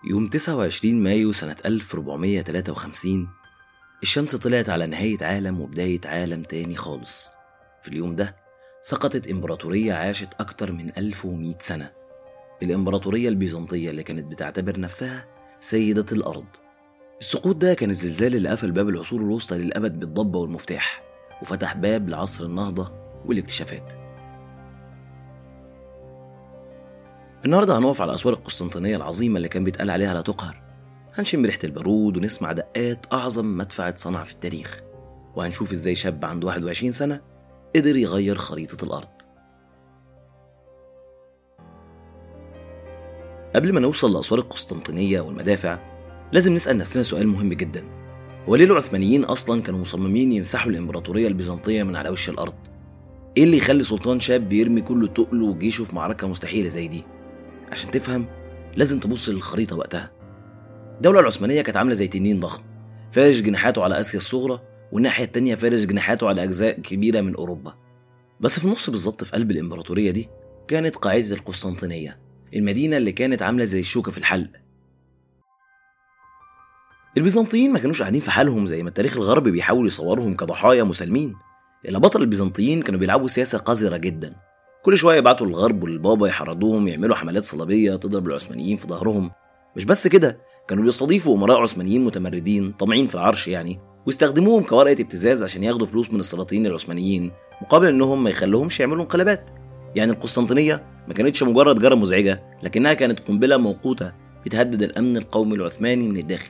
يوم 29 مايو سنة 1453 الشمس طلعت على نهاية عالم وبداية عالم تاني خالص في اليوم ده سقطت إمبراطورية عاشت أكتر من 1100 سنة الإمبراطورية البيزنطية اللي كانت بتعتبر نفسها سيدة الأرض السقوط ده كان الزلزال اللي قفل باب العصور الوسطى للأبد بالضبة والمفتاح وفتح باب لعصر النهضة والاكتشافات النهارده هنقف على اسوار القسطنطينيه العظيمه اللي كان بيتقال عليها لا تقهر هنشم ريحه البارود ونسمع دقات اعظم مدفع اتصنع في التاريخ وهنشوف ازاي شاب عنده 21 سنه قدر يغير خريطه الارض قبل ما نوصل لاسوار القسطنطينيه والمدافع لازم نسال نفسنا سؤال مهم جدا هو ليه العثمانيين اصلا كانوا مصممين يمسحوا الامبراطوريه البيزنطيه من على وش الارض ايه اللي يخلي سلطان شاب يرمي كل تقله وجيشه في معركه مستحيله زي دي عشان تفهم لازم تبص للخريطة وقتها الدولة العثمانية كانت عاملة زي تنين ضخم فارش جناحاته على آسيا الصغرى والناحية التانية فارش جناحاته على أجزاء كبيرة من أوروبا بس في النص بالظبط في قلب الإمبراطورية دي كانت قاعدة القسطنطينية المدينة اللي كانت عاملة زي الشوكة في الحلق البيزنطيين ما كانوش قاعدين في حالهم زي ما التاريخ الغربي بيحاول يصورهم كضحايا مسالمين البطل البيزنطيين كانوا بيلعبوا سياسة قذرة جدا كل شويه يبعتوا للغرب وللبابا يحرضوهم يعملوا حملات صليبيه تضرب العثمانيين في ظهرهم مش بس كده كانوا بيستضيفوا امراء عثمانيين متمردين طامعين في العرش يعني ويستخدموهم كورقه ابتزاز عشان ياخدوا فلوس من السلاطين العثمانيين مقابل انهم ما يخلوهمش يعملوا انقلابات يعني القسطنطينيه ما كانتش مجرد جاره مزعجه لكنها كانت قنبله موقوته بتهدد الامن القومي العثماني من الداخل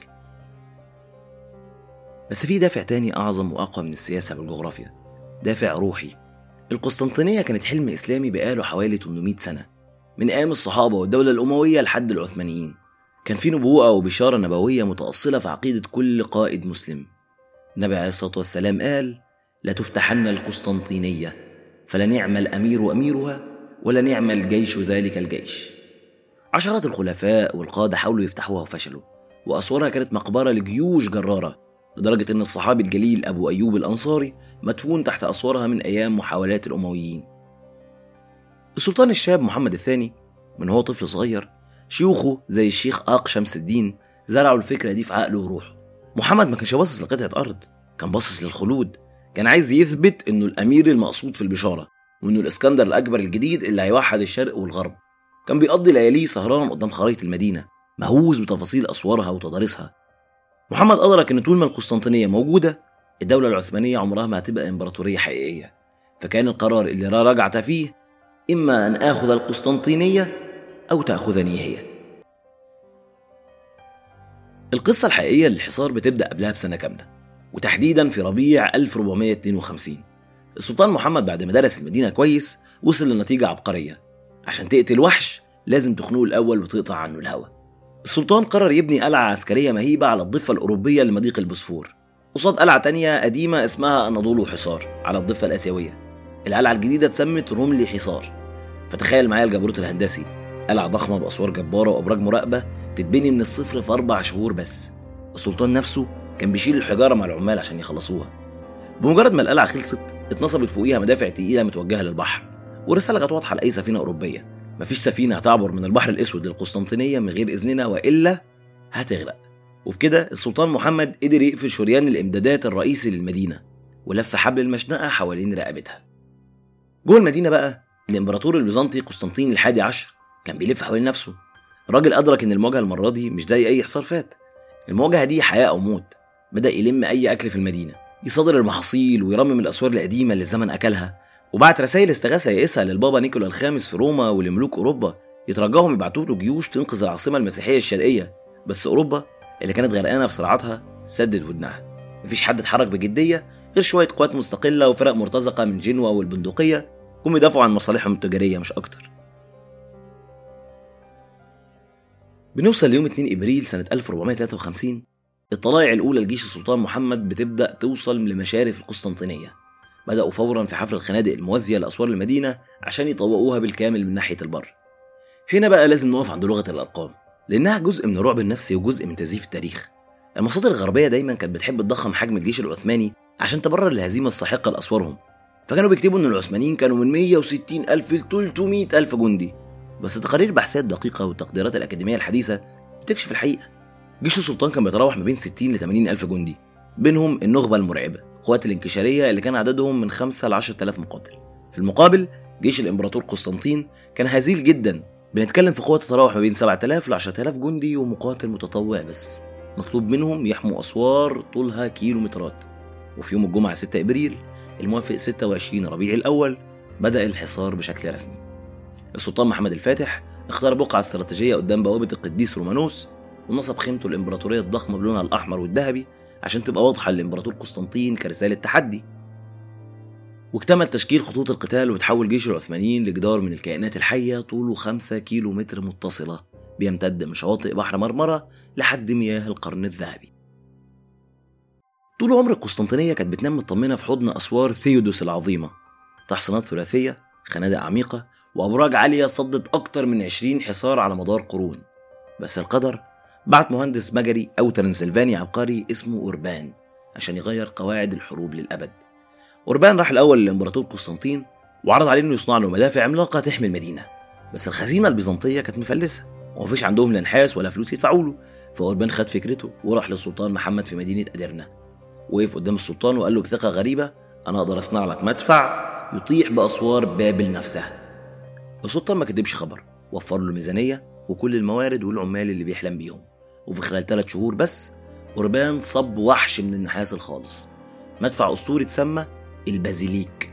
بس في دافع تاني اعظم واقوى من السياسه والجغرافيا دافع روحي القسطنطينية كانت حلم إسلامي بقاله حوالي 800 سنة من أيام الصحابة والدولة الأموية لحد العثمانيين كان في نبوءة وبشارة نبوية متأصلة في عقيدة كل قائد مسلم النبي عليه الصلاة والسلام قال لا تفتحن القسطنطينية فلنعم الأمير أميرها ولنعم الجيش ذلك الجيش عشرات الخلفاء والقادة حاولوا يفتحوها وفشلوا وأسوارها كانت مقبرة لجيوش جرارة لدرجة إن الصحابي الجليل أبو أيوب الأنصاري مدفون تحت أسوارها من أيام محاولات الأمويين. السلطان الشاب محمد الثاني من هو طفل صغير شيوخه زي الشيخ آق شمس الدين زرعوا الفكرة دي في عقله وروحه. محمد ما كانش باصص لقطعة أرض، كان باصص للخلود، كان عايز يثبت إنه الأمير المقصود في البشارة، وإنه الإسكندر الأكبر الجديد اللي هيوحد الشرق والغرب. كان بيقضي لياليه سهران قدام خرائط المدينة، مهووس بتفاصيل أسوارها وتضاريسها، محمد أدرك إن طول ما القسطنطينية موجودة الدولة العثمانية عمرها ما هتبقى إمبراطورية حقيقية فكان القرار اللي راجعت فيه إما أن آخذ القسطنطينية أو تأخذني هي القصة الحقيقية للحصار بتبدأ قبلها بسنة كاملة وتحديدا في ربيع 1452 السلطان محمد بعد ما درس المدينة كويس وصل لنتيجة عبقرية عشان تقتل وحش لازم تخنقه الأول وتقطع عنه الهواء السلطان قرر يبني قلعة عسكرية مهيبة على الضفة الأوروبية لمضيق البوسفور قصاد قلعة تانية قديمة اسمها أناضول حصار على الضفة الآسيوية القلعة الجديدة اتسمت رملي حصار فتخيل معايا الجبروت الهندسي قلعة ضخمة بأسوار جبارة وأبراج مراقبة تتبني من الصفر في أربع شهور بس السلطان نفسه كان بيشيل الحجارة مع العمال عشان يخلصوها بمجرد ما القلعة خلصت اتنصبت فوقيها مدافع تقيلة متوجهة للبحر ورسالة كانت واضحة لأي سفينة أوروبية مفيش سفينة هتعبر من البحر الأسود للقسطنطينية من غير إذننا وإلا هتغرق وبكده السلطان محمد قدر يقفل شريان الإمدادات الرئيسي للمدينة ولف حبل المشنقة حوالين رقبتها جوه المدينة بقى الإمبراطور البيزنطي قسطنطين الحادي عشر كان بيلف حوالين نفسه الراجل أدرك إن المواجهة المرة دي مش زي أي حصار فات المواجهة دي حياة أو موت بدأ يلم أي أكل في المدينة يصادر المحاصيل ويرمم الأسوار القديمة اللي الزمن أكلها وبعت رسائل استغاثة يائسة للبابا نيكولا الخامس في روما ولملوك أوروبا يترجاهم يبعتوا له جيوش تنقذ العاصمة المسيحية الشرقية بس أوروبا اللي كانت غرقانة في صراعاتها سدد ودنها مفيش حد اتحرك بجدية غير شوية قوات مستقلة وفرق مرتزقة من جنوة والبندقية هم يدافعوا عن مصالحهم التجارية مش أكتر بنوصل ليوم 2 ابريل سنه 1453 الطلائع الاولى لجيش السلطان محمد بتبدا توصل لمشارف القسطنطينيه بداوا فورا في حفر الخنادق الموازيه لاسوار المدينه عشان يطوقوها بالكامل من ناحيه البر هنا بقى لازم نقف عند لغه الارقام لانها جزء من الرعب النفسي وجزء من تزييف التاريخ المصادر الغربيه دايما كانت بتحب تضخم حجم الجيش العثماني عشان تبرر الهزيمه الساحقه لاسوارهم فكانوا بيكتبوا ان العثمانيين كانوا من 160 الف ل 300 الف جندي بس تقارير بحثيات دقيقة والتقديرات الأكاديمية الحديثة وتكشف الحقيقة جيش السلطان كان بيتراوح ما بين 60 ل 80 ألف جندي بينهم النخبة المرعبة قوات الانكشارية اللي كان عددهم من 5 ل 10000 مقاتل في المقابل جيش الإمبراطور قسطنطين كان هزيل جدا بنتكلم في قوة تتراوح ما بين 7000 ل 10000 جندي ومقاتل متطوع بس مطلوب منهم يحموا أسوار طولها كيلومترات وفي يوم الجمعة 6 إبريل الموافق 26 ربيع الأول بدأ الحصار بشكل رسمي السلطان محمد الفاتح اختار بقعة استراتيجية قدام بوابة القديس رومانوس ونصب خيمته الإمبراطورية الضخمة بلونها الأحمر والذهبي عشان تبقى واضحة للإمبراطور قسطنطين كرسالة تحدي واكتمل تشكيل خطوط القتال وتحول جيش العثمانيين لجدار من الكائنات الحية طوله 5 كيلو متر متصلة بيمتد من شواطئ بحر مرمرة لحد مياه القرن الذهبي طول عمر القسطنطينية كانت بتنام مطمنة في حضن أسوار ثيودوس العظيمة تحصينات ثلاثية خنادق عميقة وأبراج عالية صدت أكتر من 20 حصار على مدار قرون بس القدر بعت مهندس مجري أو ترنسلفاني عبقري اسمه أوربان عشان يغير قواعد الحروب للأبد أوربان راح الأول للإمبراطور قسطنطين وعرض عليه إنه يصنع له مدافع عملاقة تحمي المدينة بس الخزينة البيزنطية كانت مفلسة ومفيش عندهم لا نحاس ولا فلوس يدفعوا له فأوربان خد فكرته وراح للسلطان محمد في مدينة أدرنا وقف قدام السلطان وقال له بثقة غريبة أنا أقدر أصنع لك مدفع يطيح بأسوار بابل نفسها السلطان ما كدبش خبر وفر له الميزانية وكل الموارد والعمال اللي بيحلم بيهم وفي خلال ثلاث شهور بس أوربان صب وحش من النحاس الخالص مدفع أسطوري اتسمى البازيليك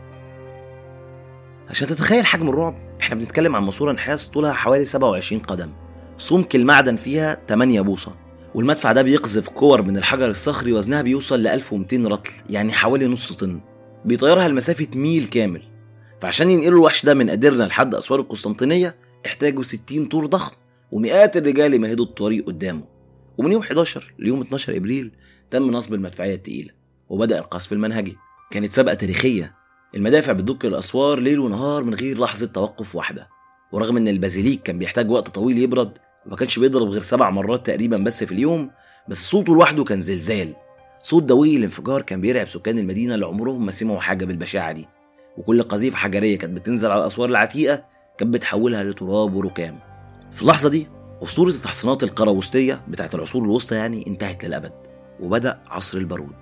عشان تتخيل حجم الرعب احنا بنتكلم عن ماسورة نحاس طولها حوالي 27 قدم سمك المعدن فيها 8 بوصة والمدفع ده بيقذف كور من الحجر الصخري وزنها بيوصل ل 1200 رطل يعني حوالي نص طن بيطيرها لمسافة ميل كامل فعشان ينقلوا الوحش ده من أديرنا لحد أسوار القسطنطينية احتاجوا 60 طور ضخم ومئات الرجال يمهدوا الطريق قدامه ومن يوم 11 ليوم 12 ابريل تم نصب المدفعيه الثقيله وبدا القصف المنهجي كانت سابقه تاريخيه المدافع بتدق الاسوار ليل ونهار من غير لحظه توقف واحده ورغم ان البازيليك كان بيحتاج وقت طويل يبرد وما كانش بيضرب غير سبع مرات تقريبا بس في اليوم بس صوته لوحده كان زلزال صوت دوي الانفجار كان بيرعب سكان المدينه اللي عمرهم ما سمعوا حاجه بالبشاعه دي وكل قذيفه حجريه كانت بتنزل على الاسوار العتيقه كانت بتحولها لتراب وركام في اللحظه دي أسطورة التحصينات القراوسطية بتاعت العصور الوسطى يعني انتهت للأبد وبدأ عصر البارود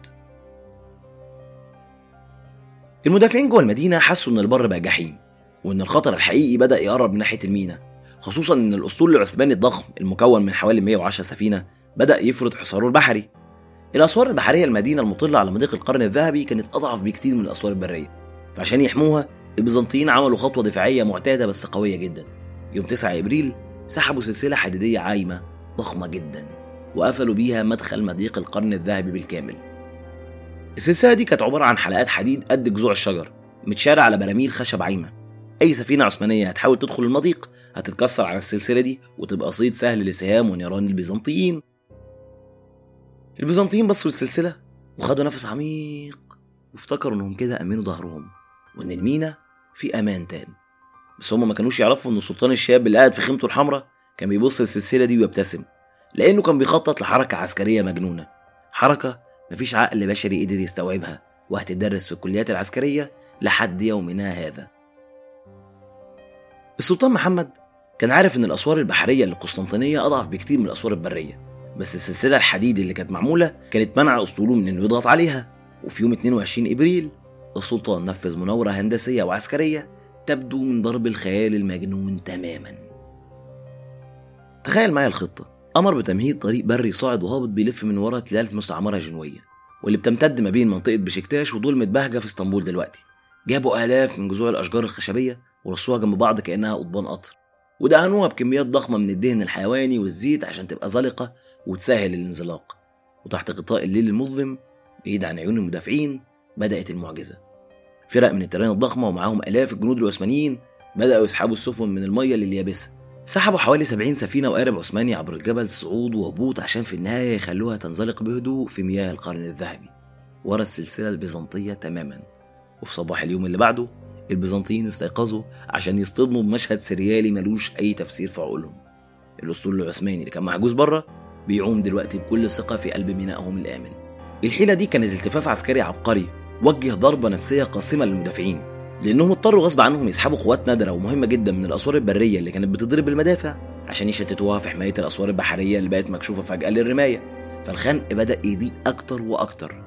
المدافعين جوه المدينة حسوا إن البر بقى جحيم وإن الخطر الحقيقي بدأ يقرب من ناحية المينا خصوصا إن الأسطول العثماني الضخم المكون من حوالي 110 سفينة بدأ يفرض حصاره البحري الأسوار البحرية المدينة المطلة على مضيق القرن الذهبي كانت أضعف بكتير من الأسوار البرية فعشان يحموها البيزنطيين عملوا خطوة دفاعية معتادة بس قوية جدا يوم 9 إبريل سحبوا سلسلة حديدية عايمة ضخمة جدا وقفلوا بيها مدخل مضيق القرن الذهبي بالكامل السلسلة دي كانت عبارة عن حلقات حديد قد جذوع الشجر متشارة على براميل خشب عايمة أي سفينة عثمانية هتحاول تدخل المضيق هتتكسر على السلسلة دي وتبقى صيد سهل لسهام ونيران البيزنطيين البيزنطيين بصوا للسلسلة وخدوا نفس عميق وافتكروا انهم كده امنوا ظهرهم وان المينا في امان تام بس هم ما كانوش يعرفوا ان السلطان الشاب اللي قاعد في خيمته الحمراء كان بيبص للسلسله دي ويبتسم لانه كان بيخطط لحركه عسكريه مجنونه حركه مفيش عقل بشري قدر يستوعبها وهتدرس في الكليات العسكريه لحد يومنا هذا السلطان محمد كان عارف ان الاسوار البحريه للقسطنطينيه اضعف بكتير من الاسوار البريه بس السلسله الحديد اللي كانت معموله كانت منع اسطوله من انه يضغط عليها وفي يوم 22 ابريل السلطان نفذ مناوره هندسيه وعسكريه تبدو من ضرب الخيال المجنون تماما تخيل معايا الخطة أمر بتمهيد طريق بري صاعد وهابط بيلف من ورا تلال مستعمرة جنوية واللي بتمتد ما بين منطقة بشكتاش ودولمة بهجة في اسطنبول دلوقتي جابوا آلاف من جذوع الأشجار الخشبية ورصوها جنب بعض كأنها قضبان قطر ودهنوها بكميات ضخمة من الدهن الحيواني والزيت عشان تبقى زلقة وتسهل الانزلاق وتحت غطاء الليل المظلم بعيد عن عيون المدافعين بدأت المعجزة فرق من التيران الضخمة ومعاهم آلاف الجنود العثمانيين بدأوا يسحبوا السفن من المية لليابسة سحبوا حوالي 70 سفينة وقارب عثماني عبر الجبل صعود وهبوط عشان في النهاية يخلوها تنزلق بهدوء في مياه القرن الذهبي ورا السلسلة البيزنطية تماما وفي صباح اليوم اللي بعده البيزنطيين استيقظوا عشان يصطدموا بمشهد سريالي ملوش أي تفسير في عقولهم الأسطول العثماني اللي كان محجوز بره بيعوم دلوقتي بكل ثقة في قلب مينائهم الآمن الحيلة دي كانت التفاف عسكري عبقري وجه ضربة نفسية قاسمة للمدافعين لأنهم اضطروا غصب عنهم يسحبوا قوات نادرة ومهمة جدا من الأسوار البرية اللي كانت بتضرب المدافع عشان يشتتوها في حماية الأسوار البحرية اللي بقت مكشوفة فجأة للرماية فالخنق بدأ يضيق أكتر وأكتر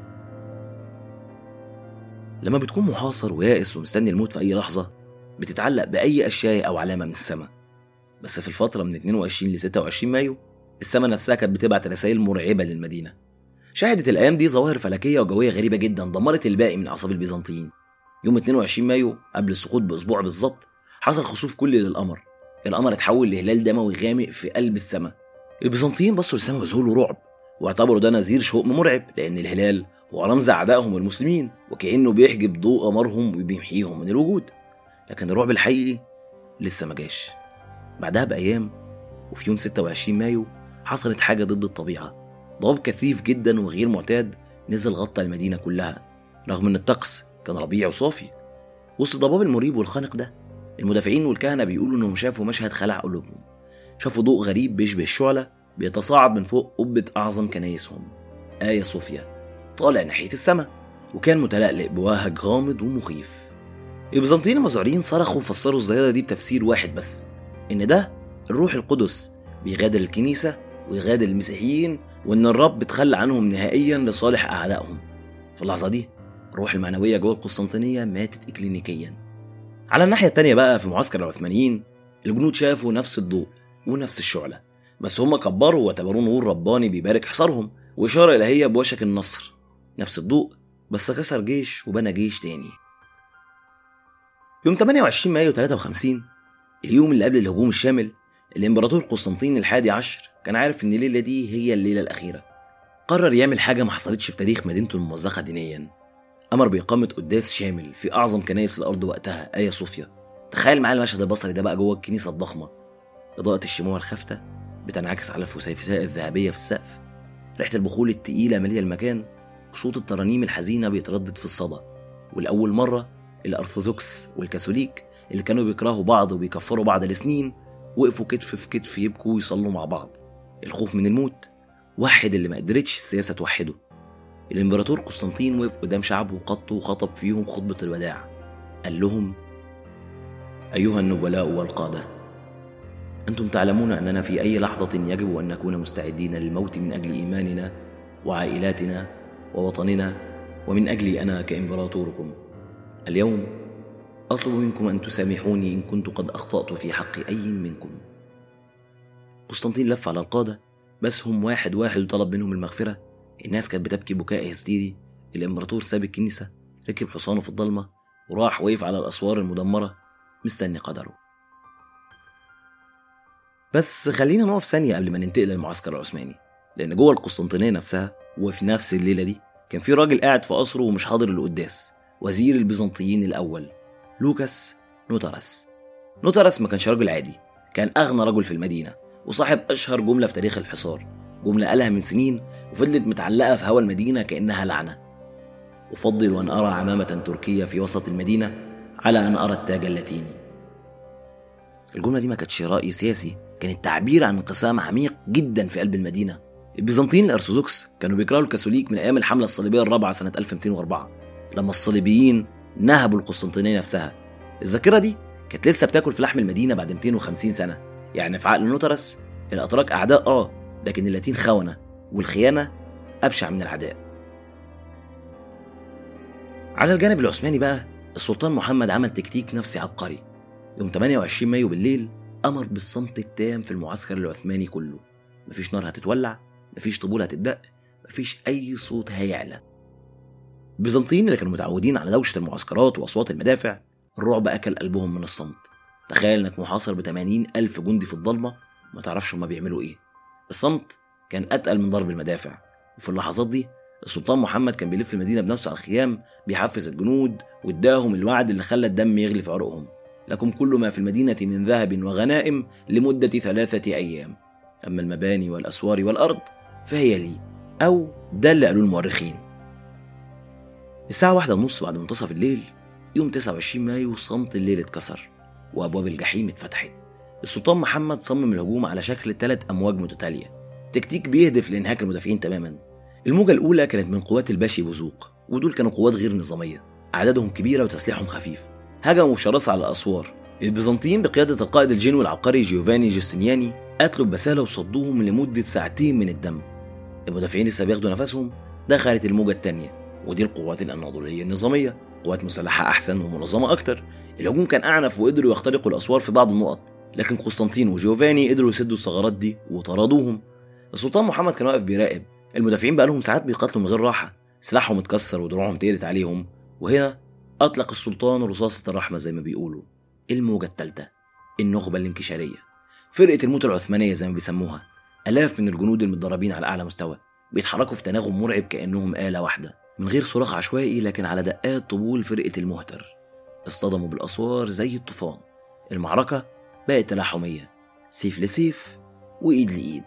لما بتكون محاصر ويائس ومستني الموت في أي لحظة بتتعلق بأي أشياء أو علامة من السماء بس في الفترة من 22 ل 26 مايو السماء نفسها كانت بتبعت رسائل مرعبة للمدينة شهدت الأيام دي ظواهر فلكية وجوية غريبة جدا دمرت الباقي من أعصاب البيزنطيين يوم 22 مايو قبل السقوط بأسبوع بالظبط حصل خسوف كلي للقمر القمر اتحول لهلال دموي غامق في قلب السماء البيزنطيين بصوا للسماء بذهول ورعب واعتبروا ده نذير شؤم مرعب لأن الهلال هو رمز أعدائهم المسلمين وكأنه بيحجب ضوء قمرهم وبيمحيهم من الوجود لكن الرعب الحقيقي لسه ما جاش بعدها بأيام وفي يوم 26 مايو حصلت حاجة ضد الطبيعة ضباب كثيف جدا وغير معتاد نزل غطى المدينة كلها رغم إن الطقس كان ربيع وصافي وسط الضباب المريب والخانق ده المدافعين والكهنة بيقولوا إنهم شافوا مشهد خلع قلوبهم شافوا ضوء غريب بيشبه الشعلة بيتصاعد من فوق قبة أعظم كنايسهم آيا صوفيا طالع ناحية السماء وكان متلألئ بوهج غامض ومخيف البيزنطيين المزعورين صرخوا وفسروا الظاهرة دي بتفسير واحد بس إن ده الروح القدس بيغادر الكنيسة ويغادر المسيحيين وإن الرب تخلى عنهم نهائيا لصالح أعدائهم في اللحظة دي الروح المعنوية جوه القسطنطينية ماتت إكلينيكيا على الناحية التانية بقى في معسكر العثمانيين الجنود شافوا نفس الضوء ونفس الشعلة بس هم كبروا واعتبروه نور رباني بيبارك حصارهم وإشارة إلهية بوشك النصر نفس الضوء بس كسر جيش وبنى جيش تاني يوم 28 مايو 53 اليوم اللي قبل الهجوم الشامل الامبراطور قسطنطين الحادي عشر كان عارف ان الليله دي هي الليله الاخيره قرر يعمل حاجه ما حصلتش في تاريخ مدينته الممزقه دينيا امر باقامه قداس شامل في اعظم كنائس الارض وقتها ايا صوفيا تخيل معايا المشهد البصري ده بقى جوه الكنيسه الضخمه اضاءه الشموع الخافته بتنعكس على الفسيفساء الذهبيه في السقف ريحه البخول التقيله ماليه المكان وصوت الترانيم الحزينه بيتردد في الصدى ولاول مره الارثوذكس والكاثوليك اللي كانوا بيكرهوا بعض وبيكفروا بعض لسنين وقفوا كتف في كتف يبكوا ويصلوا مع بعض الخوف من الموت وحد اللي ما قدرتش السياسة توحده الإمبراطور قسطنطين وقف قدام شعبه وقطه وخطب فيهم خطبة الوداع قال لهم أيها النبلاء والقادة أنتم تعلمون أننا في أي لحظة يجب أن نكون مستعدين للموت من أجل إيماننا وعائلاتنا ووطننا ومن أجلي أنا كإمبراطوركم اليوم أطلب منكم أن تسامحوني إن كنت قد أخطأت في حق أي منكم قسطنطين لف على القادة بس هم واحد واحد وطلب منهم المغفرة الناس كانت بتبكي بكاء هستيري الإمبراطور ساب الكنيسة ركب حصانه في الضلمة وراح وقف على الأسوار المدمرة مستني قدره بس خلينا نقف ثانية قبل ما ننتقل للمعسكر العثماني لأن جوه القسطنطينية نفسها وفي نفس الليلة دي كان في راجل قاعد في قصره ومش حاضر القداس وزير البيزنطيين الأول لوكاس نوترس نوترس ما كانش راجل عادي كان أغنى رجل في المدينة وصاحب أشهر جملة في تاريخ الحصار جملة قالها من سنين وفضلت متعلقة في هوا المدينة كأنها لعنة أفضل أن أرى عمامة تركية في وسط المدينة على أن أرى التاج اللاتيني الجملة دي ما كانتش رأي سياسي كانت تعبير عن انقسام عميق جدا في قلب المدينة البيزنطيين الأرثوذكس كانوا بيكرهوا الكاثوليك من أيام الحملة الصليبية الرابعة سنة 1204 لما الصليبيين نهبوا القسطنطينية نفسها الذاكرة دي كانت لسه بتاكل في لحم المدينة بعد 250 سنة يعني في عقل نوترس الأتراك أعداء آه لكن اللاتين خونة والخيانة أبشع من العداء على الجانب العثماني بقى السلطان محمد عمل تكتيك نفسي عبقري يوم 28 مايو بالليل أمر بالصمت التام في المعسكر العثماني كله مفيش نار هتتولع مفيش طبول هتدق مفيش أي صوت هيعلى البيزنطيين اللي كانوا متعودين على دوشة المعسكرات وأصوات المدافع الرعب أكل قلبهم من الصمت تخيل إنك محاصر ب 80 ألف جندي في الضلمة ما تعرفش هما بيعملوا إيه الصمت كان أتقل من ضرب المدافع وفي اللحظات دي السلطان محمد كان بيلف المدينة بنفسه على الخيام بيحفز الجنود واداهم الوعد اللي خلى الدم يغلي في عروقهم لكم كل ما في المدينة من ذهب وغنائم لمدة ثلاثة أيام أما المباني والأسوار والأرض فهي لي أو ده اللي قالوه المؤرخين الساعة واحدة ونص بعد منتصف الليل يوم 29 مايو صمت الليل اتكسر وأبواب الجحيم اتفتحت السلطان محمد صمم الهجوم على شكل ثلاث أمواج متتالية تكتيك بيهدف لإنهاك المدافعين تماما الموجة الأولى كانت من قوات الباشي بوزوق ودول كانوا قوات غير نظامية أعدادهم كبيرة وتسليحهم خفيف هجموا بشراسة على الأسوار البيزنطيين بقيادة القائد الجنوي العبقري جيوفاني جوستنياني قتلوا ببسالة وصدوهم لمدة ساعتين من الدم المدافعين لسه بياخدوا نفسهم دخلت الموجة التانية ودي القوات الأناضولية النظامية قوات مسلحة أحسن ومنظمة أكتر الهجوم كان أعنف وقدروا يخترقوا الأسوار في بعض النقط لكن قسطنطين وجيوفاني قدروا يسدوا الثغرات دي وطردوهم السلطان محمد كان واقف بيراقب المدافعين بقالهم ساعات بيقاتلوا من غير راحة سلاحهم اتكسر ودروعهم تقلت عليهم وهنا أطلق السلطان رصاصة الرحمة زي ما بيقولوا الموجة التالتة النخبة الانكشارية فرقة الموت العثمانية زي ما بيسموها آلاف من الجنود المتدربين على أعلى مستوى بيتحركوا في تناغم مرعب كأنهم آلة واحدة من غير صراخ عشوائي لكن على دقات طبول فرقة المهتر اصطدموا بالأسوار زي الطوفان المعركة بقت تلاحمية سيف لسيف وإيد لإيد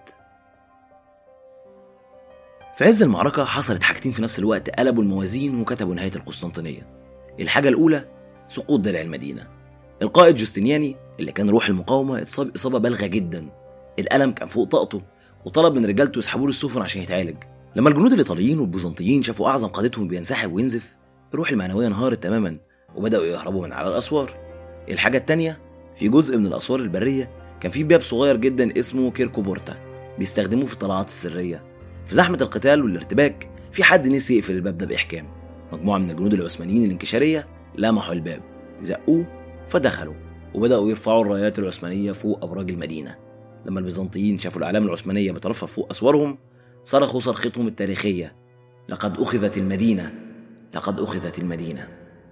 في عز المعركة حصلت حاجتين في نفس الوقت قلبوا الموازين وكتبوا نهاية القسطنطينية الحاجة الأولى سقوط درع المدينة القائد جوستنياني اللي كان روح المقاومة اتصاب إصابة بالغة جدا الألم كان فوق طاقته وطلب من رجالته يسحبوه للسفن عشان يتعالج لما الجنود الإيطاليين والبيزنطيين شافوا أعظم قادتهم بينسحب وينزف الروح المعنوية انهارت تماما وبدأوا يهربوا من على الأسوار الحاجة التانية في جزء من الأسوار البرية كان في باب صغير جدا اسمه كيركو بورتا بيستخدموه في الطلعات السرية في زحمة القتال والارتباك في حد نسي يقفل الباب ده بإحكام مجموعة من الجنود العثمانيين الانكشارية لمحوا الباب زقوه فدخلوا وبدأوا يرفعوا الرايات العثمانية فوق أبراج المدينة لما البيزنطيين شافوا الأعلام العثمانية بترفع فوق أسوارهم صرخوا صرختهم التاريخية لقد أخذت المدينة لقد أخذت المدينة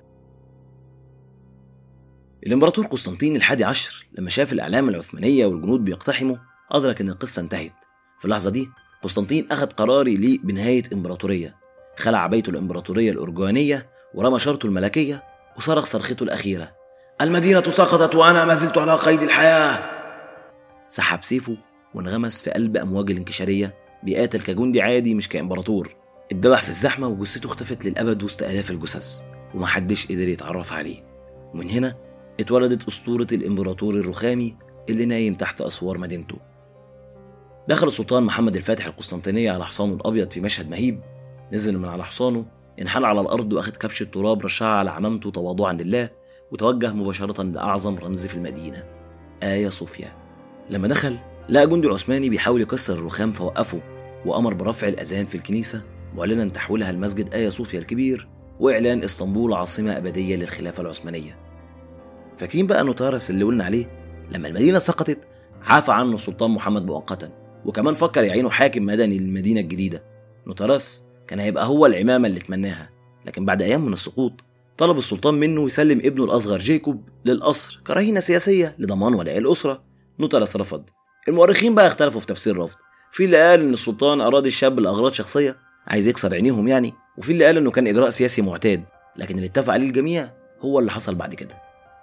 الإمبراطور قسطنطين الحادي عشر لما شاف الأعلام العثمانية والجنود بيقتحموا أدرك إن القصة انتهت في اللحظة دي قسطنطين أخذ قرار يليق بنهاية إمبراطورية خلع بيته الإمبراطورية الأرجوانية ورمى شرطه الملكية وصرخ صرخته الأخيرة المدينة سقطت وأنا ما زلت على قيد الحياة سحب سيفه وانغمس في قلب أمواج الانكشارية بيقاتل كجندي عادي مش كإمبراطور اتذبح في الزحمة وجثته اختفت للأبد وسط آلاف الجثث ومحدش قدر يتعرف عليه ومن هنا اتولدت أسطورة الإمبراطور الرخامي اللي نايم تحت أسوار مدينته دخل السلطان محمد الفاتح القسطنطينية على حصانه الأبيض في مشهد مهيب نزل من على حصانه انحل على الأرض وأخذ كبش التراب رشها على عمامته تواضعا لله وتوجه مباشرة لأعظم رمز في المدينة آيا صوفيا لما دخل لقى جندي عثماني بيحاول يكسر الرخام فوقفه وأمر برفع الأذان في الكنيسة معلنا تحويلها لمسجد آيا صوفيا الكبير وإعلان اسطنبول عاصمة أبدية للخلافة العثمانية فاكرين بقى نوتارس اللي قلنا عليه لما المدينة سقطت عفى عنه السلطان محمد مؤقتا وكمان فكر يعينه حاكم مدني للمدينة الجديدة نوتارس كان هيبقى هو العمامة اللي اتمناها لكن بعد أيام من السقوط طلب السلطان منه يسلم ابنه الأصغر جيكوب للقصر كرهينة سياسية لضمان ولاء الأسرة نوتارس رفض المؤرخين بقى اختلفوا في تفسير الرفض في اللي قال ان السلطان اراد الشاب لاغراض شخصيه عايز يكسر عينيهم يعني وفي اللي قال انه كان اجراء سياسي معتاد لكن اللي اتفق عليه الجميع هو اللي حصل بعد كده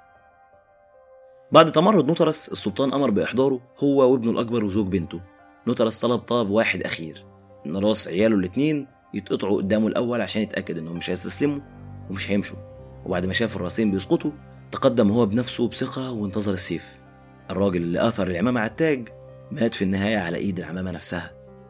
بعد تمرد نوترس السلطان امر باحضاره هو وابنه الاكبر وزوج بنته نوترس طلب طلب واحد اخير ان راس عياله الاتنين يتقطعوا قدامه الاول عشان يتاكد انهم مش هيستسلموا ومش هيمشوا وبعد ما شاف الراسين بيسقطوا تقدم هو بنفسه بثقه وانتظر السيف الراجل اللي اثر العمامه على التاج مات في النهايه على ايد العمامه نفسها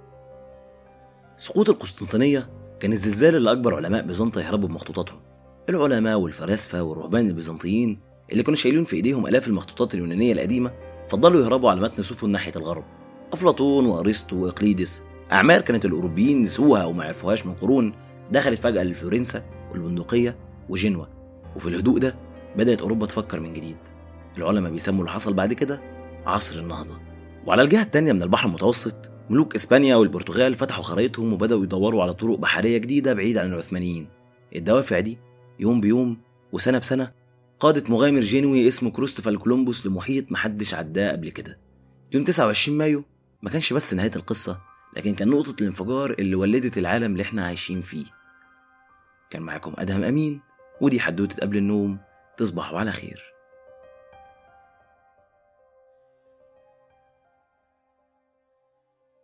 سقوط القسطنطينيه كان الزلزال اللي اكبر علماء بيزنطة يهربوا بمخطوطاتهم العلماء والفلاسفه والرهبان البيزنطيين اللي كانوا شايلين في ايديهم الاف المخطوطات اليونانيه القديمه فضلوا يهربوا على متن سفن ناحيه الغرب افلاطون وارسطو واقليدس اعمال كانت الاوروبيين نسوها وما عرفوهاش من قرون دخلت فجاه لفلورنسا والبندقيه وجنوة وفي الهدوء ده بدات اوروبا تفكر من جديد العلماء بيسموا اللي حصل بعد كده عصر النهضه وعلى الجهه الثانيه من البحر المتوسط ملوك اسبانيا والبرتغال فتحوا خرايطهم وبداوا يدوروا على طرق بحريه جديده بعيد عن العثمانيين الدوافع دي يوم بيوم وسنه بسنه قادت مغامر جنوي اسمه كروستوفر كولومبوس لمحيط محدش عداه قبل كده يوم 29 مايو ما كانش بس نهايه القصه لكن كان نقطه الانفجار اللي ولدت العالم اللي احنا عايشين فيه كان معاكم ادهم امين ودي حدوته قبل النوم تصبحوا على خير